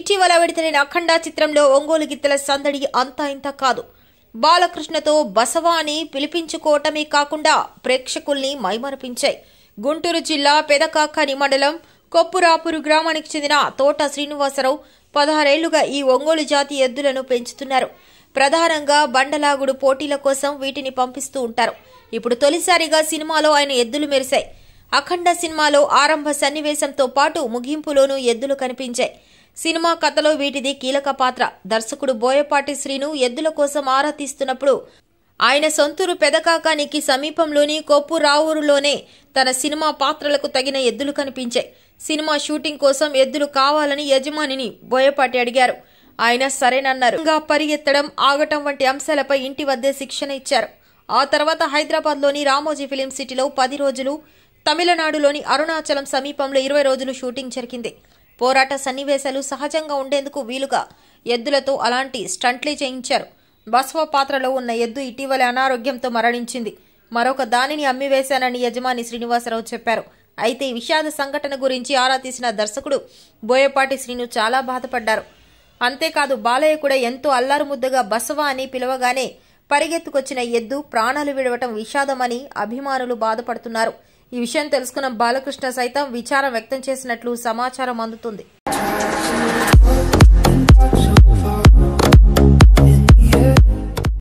ఇటీవల విడుదలైన అఖండ చిత్రంలో ఒంగోలు గిత్తెల సందడి అంతా ఇంత కాదు బాలకృష్ణతో బసవ అని పిలిపించుకోవటమే కాకుండా ప్రేక్షకుల్ని మైమరపించాయి గుంటూరు జిల్లా పెదకాకాని మండలం కొప్పురాపురు గ్రామానికి చెందిన తోట శ్రీనివాసరావు పదహారేళ్లుగా ఈ ఒంగోలు జాతి ఎద్దులను పెంచుతున్నారు ప్రధానంగా బండలాగుడు పోటీల కోసం వీటిని పంపిస్తూ ఉంటారు ఇప్పుడు తొలిసారిగా సినిమాలో ఆయన ఎద్దులు మెరిశాయి అఖండ సినిమాలో ఆరంభ సన్నివేశంతో పాటు ముగింపులోనూ ఎద్దులు కనిపించాయి సినిమా కథలో వీటిది కీలక పాత్ర దర్శకుడు బోయపాటి శ్రీను ఎద్దుల కోసం ఆరా తీస్తున్నప్పుడు ఆయన సొంతూరు పెదకాకానికి సమీపంలోని కొప్పు రావూరులోనే తన సినిమా పాత్రలకు తగిన ఎద్దులు కనిపించాయి సినిమా షూటింగ్ కోసం ఎద్దులు కావాలని యజమానిని బోయపాటి అడిగారు ఆయన సరేనన్నారు ఇంకా పరిగెత్తడం ఆగటం వంటి అంశాలపై ఇంటి వద్దే శిక్షణ ఇచ్చారు ఆ తర్వాత హైదరాబాద్లోని రామోజీ ఫిలిం సిటీలో పది రోజులు తమిళనాడులోని అరుణాచలం సమీపంలో ఇరవై రోజులు షూటింగ్ జరిగింది పోరాట సన్నివేశాలు సహజంగా ఉండేందుకు వీలుగా ఎద్దులతో అలాంటి స్టంట్లే చేయించారు బస్వ పాత్రలో ఉన్న ఎద్దు ఇటీవల అనారోగ్యంతో మరణించింది మరొక దానిని అమ్మివేశానని యజమాని శ్రీనివాసరావు చెప్పారు అయితే ఈ విషాద సంఘటన గురించి ఆరా తీసిన దర్శకుడు బోయపాటి శ్రీను చాలా బాధపడ్డారు అంతేకాదు బాలయ్య కూడా ఎంతో అల్లారు ముద్దగా బసవ అని పిలవగానే పరిగెత్తుకొచ్చిన ఎద్దు ప్రాణాలు విడవటం విషాదమని అభిమానులు బాధపడుతున్నారు ఈ విషయం తెలుసుకున్న బాలకృష్ణ సైతం విచారం వ్యక్తం చేసినట్లు సమాచారం అందుతుంది